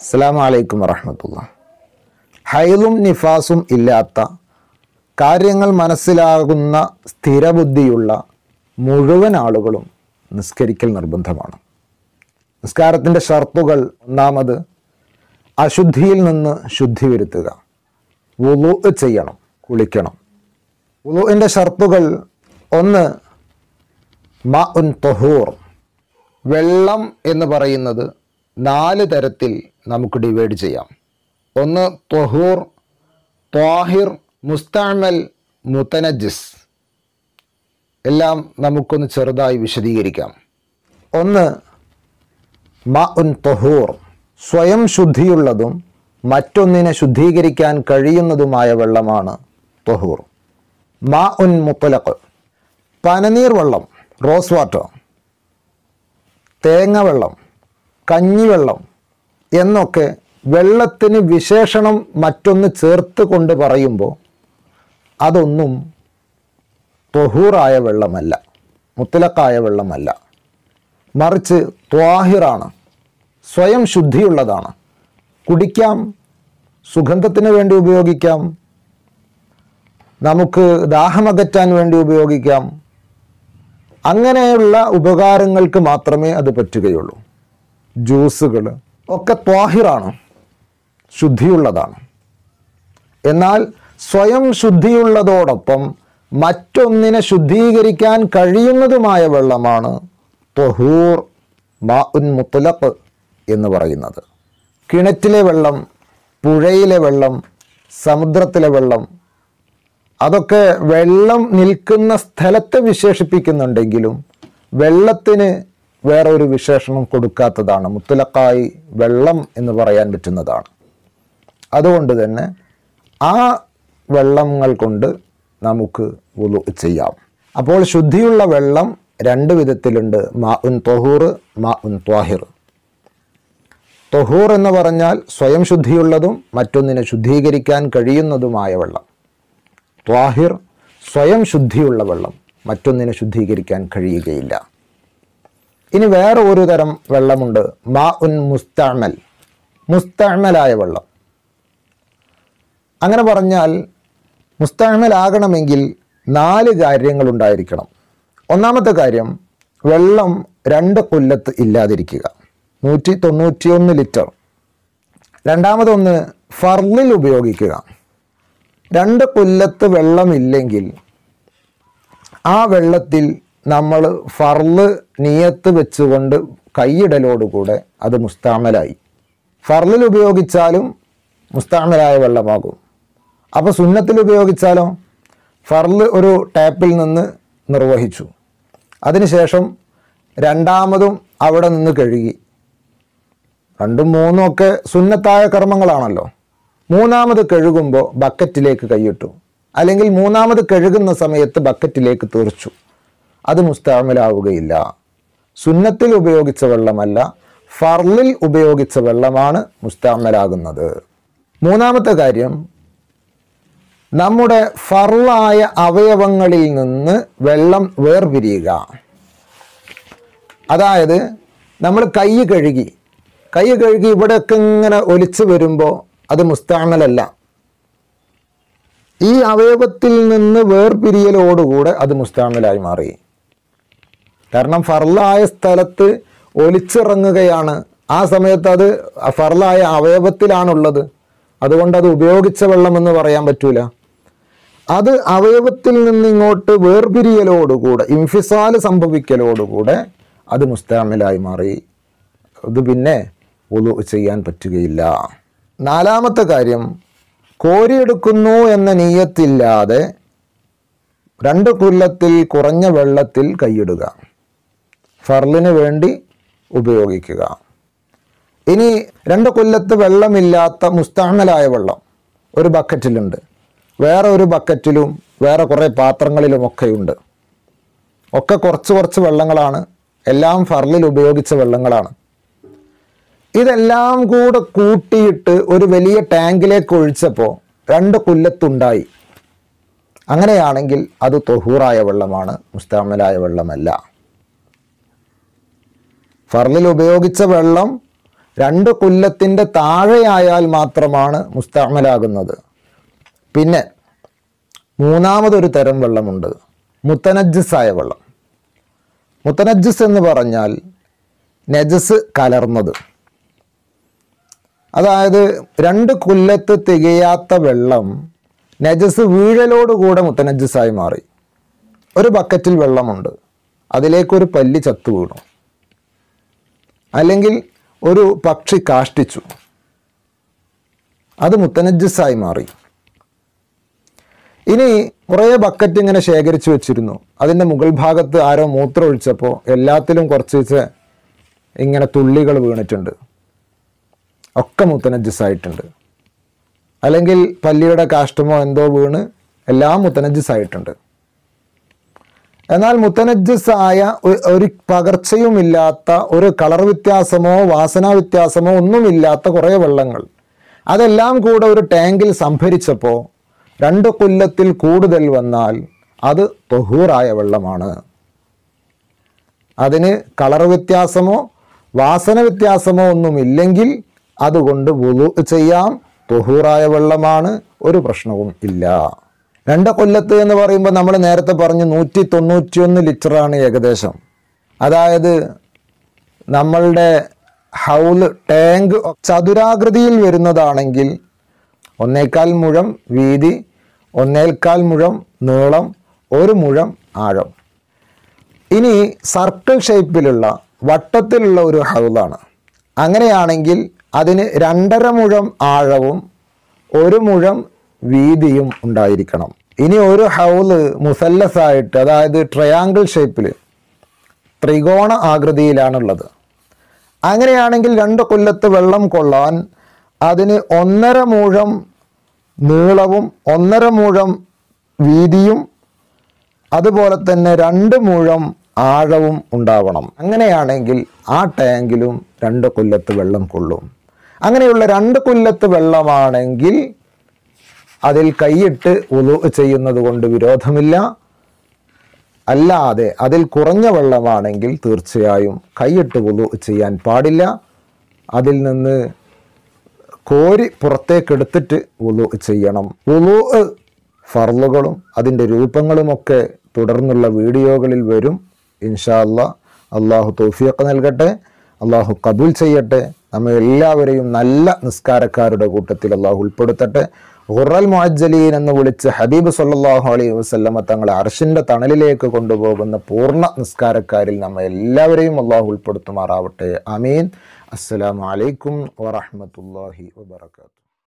അസ്സാം വലൈക്കും വറഹമത്തുള്ള ഹൈലും നിഫാസും ഇല്ലാത്ത കാര്യങ്ങൾ മനസ്സിലാകുന്ന സ്ഥിരബുദ്ധിയുള്ള മുഴുവൻ ആളുകളും നിസ്കരിക്കൽ നിർബന്ധമാണ് നിസ്കാരത്തിൻ്റെ ഷർത്തുകൾ ഒന്നാമത് അശുദ്ധിയിൽ നിന്ന് ശുദ്ധി വരുത്തുക വുളു ചെയ്യണം കുളിക്കണം വുളുവിൻ്റെ ഷർത്തുകൾ ഒന്ന് മ ഉൻ തൊഹൂർ വെള്ളം എന്ന് പറയുന്നത് നാല് തരത്തിൽ നമുക്ക് ഡിവൈഡ് ചെയ്യാം ഒന്ന് തൊഹൂർ ത്വാഹിർ മുസ്താമൽ മുത്തനജിസ് എല്ലാം നമുക്കൊന്ന് ചെറുതായി വിശദീകരിക്കാം ഒന്ന് മ ഉൻ തൊഹൂർ സ്വയം ശുദ്ധിയുള്ളതും മറ്റൊന്നിനെ ശുദ്ധീകരിക്കാൻ കഴിയുന്നതുമായ വെള്ളമാണ് തൊഹൂർ മ ഉൻ മുത്തലക്ക് പനനീർ വെള്ളം റോസ് വാട്ടർ തേങ്ങ വെള്ളം കഞ്ഞിവെള്ളം എന്നൊക്കെ വെള്ളത്തിന് വിശേഷണം മറ്റൊന്ന് ചേർത്ത് കൊണ്ട് പറയുമ്പോൾ അതൊന്നും തൊഹൂറായ വെള്ളമല്ല മുത്തലക്കായ വെള്ളമല്ല മറിച്ച് ത്വാഹിറാണ് സ്വയം ശുദ്ധിയുള്ളതാണ് കുടിക്കാം സുഗന്ധത്തിന് വേണ്ടി ഉപയോഗിക്കാം നമുക്ക് ദാഹമകറ്റാൻ വേണ്ടി ഉപയോഗിക്കാം അങ്ങനെയുള്ള ഉപകാരങ്ങൾക്ക് മാത്രമേ അത് പറ്റുകയുള്ളൂ ജ്യൂസുകൾ ഒക്കെ ത്വാഹിറാണ് ശുദ്ധിയുള്ളതാണ് എന്നാൽ സ്വയം ശുദ്ധിയുള്ളതോടൊപ്പം മറ്റൊന്നിനെ ശുദ്ധീകരിക്കാൻ കഴിയുന്നതുമായ വെള്ളമാണ് തൊഹൂർ മാ ഉൻ മുത്തലപ്പ് എന്ന് പറയുന്നത് കിണറ്റിലെ വെള്ളം പുഴയിലെ വെള്ളം സമുദ്രത്തിലെ വെള്ളം അതൊക്കെ വെള്ളം നിൽക്കുന്ന സ്ഥലത്തെ വിശേഷിപ്പിക്കുന്നുണ്ടെങ്കിലും വെള്ളത്തിന് വേറെ ഒരു വിശേഷണം കൊടുക്കാത്തതാണ് മുത്തലക്കായി വെള്ളം എന്ന് പറയാൻ പറ്റുന്നതാണ് അതുകൊണ്ട് തന്നെ ആ വെള്ളങ്ങൾ കൊണ്ട് നമുക്ക് വുളു ചെയ്യാം അപ്പോൾ ശുദ്ധിയുള്ള വെള്ളം രണ്ട് വിധത്തിലുണ്ട് മാ ഉൻ തൊഹൂർ മാ ഉൻ ത്വാഹിർ തൊഹൂർ എന്ന് പറഞ്ഞാൽ സ്വയം ശുദ്ധിയുള്ളതും മറ്റൊന്നിനെ ശുദ്ധീകരിക്കാൻ കഴിയുന്നതുമായ വെള്ളം ത്വാഹിർ സ്വയം ശുദ്ധിയുള്ള വെള്ളം മറ്റൊന്നിനെ ശുദ്ധീകരിക്കാൻ കഴിയുകയില്ല ഇനി വേറെ ഒരു തരം വെള്ളമുണ്ട് മാ ഉൻ മുസ്തമൽ മുസ്തമലായ വെള്ളം അങ്ങനെ പറഞ്ഞാൽ മുസ്തമലാകണമെങ്കിൽ നാല് കാര്യങ്ങൾ ഉണ്ടായിരിക്കണം ഒന്നാമത്തെ കാര്യം വെള്ളം രണ്ട് കൊല്ലത്ത് ഇല്ലാതിരിക്കുക നൂറ്റി തൊണ്ണൂറ്റിയൊന്ന് ലിറ്റർ രണ്ടാമതൊന്ന് ഫർലിൽ ഉപയോഗിക്കുക രണ്ട് കൊല്ലത്ത് വെള്ളമില്ലെങ്കിൽ ആ വെള്ളത്തിൽ നമ്മൾ ഫർള് നിയത്ത് വെച്ചുകൊണ്ട് കൈയിടലോടുകൂടെ അത് മുസ്താമലായി ഫർളിൽ ഉപയോഗിച്ചാലും മുസ്താമലായ വെള്ളമാകും അപ്പോൾ സുന്നത്തിൽ ഉപയോഗിച്ചാലോ ഫർള് ഒരു ടാപ്പിൽ നിന്ന് നിർവഹിച്ചു അതിനുശേഷം രണ്ടാമതും അവിടെ നിന്ന് കഴുകി രണ്ടും മൂന്നും ഒക്കെ സുന്നത്തായ കർമ്മങ്ങളാണല്ലോ മൂന്നാമത് കഴുകുമ്പോൾ ബക്കറ്റിലേക്ക് കൈയിട്ടു അല്ലെങ്കിൽ മൂന്നാമത് കഴുകുന്ന സമയത്ത് ബക്കറ്റിലേക്ക് തീർച്ചു അത് മുസ്താമലാവുകയില്ല സുന്നത്തിൽ ഉപയോഗിച്ച വെള്ളമല്ല ഫർലിൽ ഉപയോഗിച്ച വെള്ളമാണ് മുസ്താമലാകുന്നത് മൂന്നാമത്തെ കാര്യം നമ്മുടെ ഫർലായ അവയവങ്ങളിൽ നിന്ന് വെള്ളം വേർപിരിയുക അതായത് നമ്മൾ കൈ കഴുകി കൈ കഴുകി ഇവിടെയൊക്കെ ഇങ്ങനെ ഒലിച്ചു വരുമ്പോൾ അത് മുസ്താമലല്ല ഈ അവയവത്തിൽ നിന്ന് വേർപിരിയലോടുകൂടെ അത് മുസ്താമലായി മാറി കാരണം ഫർലായ സ്ഥലത്ത് ഒലിച്ചിറങ്ങുകയാണ് ആ സമയത്ത് അത് ഫർലായ അവയവത്തിലാണുള്ളത് അതുകൊണ്ട് അത് ഉപയോഗിച്ച വെള്ളം എന്ന് പറയാൻ പറ്റൂല അത് അവയവത്തിൽ നിന്ന് ഇങ്ങോട്ട് വേർപിരിയലോടുകൂടെ ഇംഫിസാല് സംഭവിക്കലോടുകൂടെ അത് മുസ്താമിലായി മാറി അത് പിന്നെ ഒളു ചെയ്യാൻ പറ്റുകയില്ല നാലാമത്തെ കാര്യം കോരിയെടുക്കുന്നു എന്ന നീയത്തില്ലാതെ രണ്ട് കൊല്ലത്തിൽ കുറഞ്ഞ വെള്ളത്തിൽ കൈയിടുക ഫർലിന് വേണ്ടി ഉപയോഗിക്കുക ഇനി രണ്ട് കൊല്ലത്ത് വെള്ളമില്ലാത്ത മുസ്താമലായ വെള്ളം ഒരു ബക്കറ്റിലുണ്ട് വേറെ ഒരു ബക്കറ്റിലും വേറെ കുറേ പാത്രങ്ങളിലുമൊക്കെയുണ്ട് ഒക്കെ കുറച്ച് കുറച്ച് വെള്ളങ്ങളാണ് എല്ലാം ഫർലിൽ ഉപയോഗിച്ച വെള്ളങ്ങളാണ് ഇതെല്ലാം കൂടെ കൂട്ടിയിട്ട് ഒരു വലിയ ടാങ്കിലേക്ക് ഒഴിച്ചപ്പോൾ രണ്ട് കൊല്ലത്തുണ്ടായി അങ്ങനെയാണെങ്കിൽ അത് തൊഹൂറായ വെള്ളമാണ് മുസ്താമലായ വെള്ളമല്ല ഫർലിൽ ഉപയോഗിച്ച വെള്ളം രണ്ട് കൊല്ലത്തിൻ്റെ താഴെയായാൽ മാത്രമാണ് മുസ്തഅമലാകുന്നത് പിന്നെ മൂന്നാമതൊരു തരം വെള്ളമുണ്ട് മുത്തനജ്ജസായ വെള്ളം മുത്തനജ്ജസ് എന്ന് പറഞ്ഞാൽ നജസ് കലർന്നത് അതായത് രണ്ട് കൊല്ലത്ത് തികയാത്ത വെള്ളം നജസ് വീഴലോടുകൂടെ മുത്തനജ്ജസായി മാറി ഒരു ബക്കറ്റിൽ വെള്ളമുണ്ട് അതിലേക്കൊരു പല്ലി ചത്തു വീണു അല്ലെങ്കിൽ ഒരു പക്ഷി കാഷ്ടിച്ചു അത് മുത്തനജ്ജസായി മാറി ഇനി കുറേ ബക്കറ്റ് ഇങ്ങനെ ശേഖരിച്ചു വെച്ചിരുന്നു അതിൻ്റെ മുകൾ ഭാഗത്ത് ആരോ മൂത്രം ഒഴിച്ചപ്പോൾ എല്ലാത്തിലും കുറച്ച് ഇങ്ങനെ തുള്ളികൾ വീണിട്ടുണ്ട് ഒക്കെ മുത്തനജ്ജസായിട്ടുണ്ട് അല്ലെങ്കിൽ പല്ലിയുടെ കാഷ്ടമോ എന്തോ വീണ് എല്ലാം മുത്തനജ്ജസായിട്ടുണ്ട് എന്നാൽ മുത്തനജ്ജസായ ഒ- ഒരു പകർച്ചയുമില്ലാത്ത ഒരു കളർ വ്യത്യാസമോ വാസനാ വ്യത്യാസമോ ഒന്നുമില്ലാത്ത കുറേ വെള്ളങ്ങൾ അതെല്ലാം കൂടെ ഒരു ടാങ്കിൽ സംഭരിച്ചപ്പോൾ രണ്ട് കൊല്ലത്തിൽ കൂടുതൽ വന്നാൽ അത് തൊഹൂറായ വെള്ളമാണ് അതിന് കളർ വ്യത്യാസമോ വാസന വ്യത്യാസമോ ഒന്നുമില്ലെങ്കിൽ അതുകൊണ്ട് വുളു ചെയ്യാം തൊഹൂറായ വെള്ളമാണ് ഒരു പ്രശ്നവും ഇല്ല രണ്ട് കൊല്ലത്ത് എന്ന് പറയുമ്പോൾ നമ്മൾ നേരത്തെ പറഞ്ഞു നൂറ്റി തൊണ്ണൂറ്റിയൊന്ന് ലിറ്ററാണ് ഏകദേശം അതായത് നമ്മളുടെ ഹൗല് ടാങ്ക് ചതുരാകൃതിയിൽ വരുന്നതാണെങ്കിൽ ഒന്നേക്കാൽ മുഴം വീതി ഒന്നേൽക്കാൽ മുഴം നീളം ഒരു മുഴം ആഴം ഇനി സർക്കിൾ ഷേപ്പിലുള്ള വട്ടത്തിലുള്ള ഒരു ഹൗലാണ് അങ്ങനെയാണെങ്കിൽ അതിന് രണ്ടര മുഴം ആഴവും ഒരു മുഴം വീതിയും ഉണ്ടായിരിക്കണം ഇനി ഒരു ഹൗല് മുസല്ലസായിട്ട് അതായത് ട്രയാങ്കിൾ ഷേപ്പിൽ ത്രികോണ ആകൃതിയിലാണുള്ളത് അങ്ങനെയാണെങ്കിൽ രണ്ട് കൊല്ലത്ത് വെള്ളം കൊള്ളാൻ അതിന് ഒന്നര മുഴം നീളവും ഒന്നര മുഴം വീതിയും അതുപോലെ തന്നെ രണ്ട് മുഴം ആഴവും ഉണ്ടാവണം അങ്ങനെയാണെങ്കിൽ ആ ടാങ്കിലും രണ്ട് കൊല്ലത്ത് വെള്ളം കൊള്ളും അങ്ങനെയുള്ള രണ്ട് കൊല്ലത്ത് വെള്ളമാണെങ്കിൽ അതിൽ കൈയിട്ട് ഉളു ചെയ്യുന്നത് കൊണ്ട് വിരോധമില്ല അല്ലാതെ അതിൽ കുറഞ്ഞ വെള്ളമാണെങ്കിൽ തീർച്ചയായും കൈയിട്ട് ഉളു ചെയ്യാൻ പാടില്ല അതിൽ നിന്ന് കോരി പുറത്തേക്കെടുത്തിട്ട് ഉളു ചെയ്യണം ഉളു ഫർളുകളും അതിൻ്റെ രൂപങ്ങളുമൊക്കെ തുടർന്നുള്ള വീഡിയോകളിൽ വരും ഇൻഷാ അല്ലാ അള്ളാഹു തൗഫീഖ് നൽകട്ടെ അള്ളാഹു കബൂൽ ചെയ്യട്ടെ നമ്മെ എല്ലാവരെയും നല്ല നിസ്കാരക്കാരുടെ കൂട്ടത്തിൽ അള്ളാഹു ഉൾപ്പെടുത്തട്ടെ ഖുറൽ മുഅജ്ജലീൻ എന്ന് വിളിച്ച് ഹബീബ് സല്ലല്ലാഹു അലൈഹി വസല്ലമ തങ്ങളെ അർഷിൻ്റെ തണലിലേക്ക് കൊണ്ടുപോകുന്ന പൂർണ്ണ നിസ്കാരക്കാരിൽ നമ്മെ എല്ലാവരെയും അള്ളാഹു ഉൾപ്പെടുത്തുമാറാവട്ടെ അമീൻ അസ്സലാമു അലൈക്കും വറഹ്മത്തുള്ളാഹി വബറകാതുഹു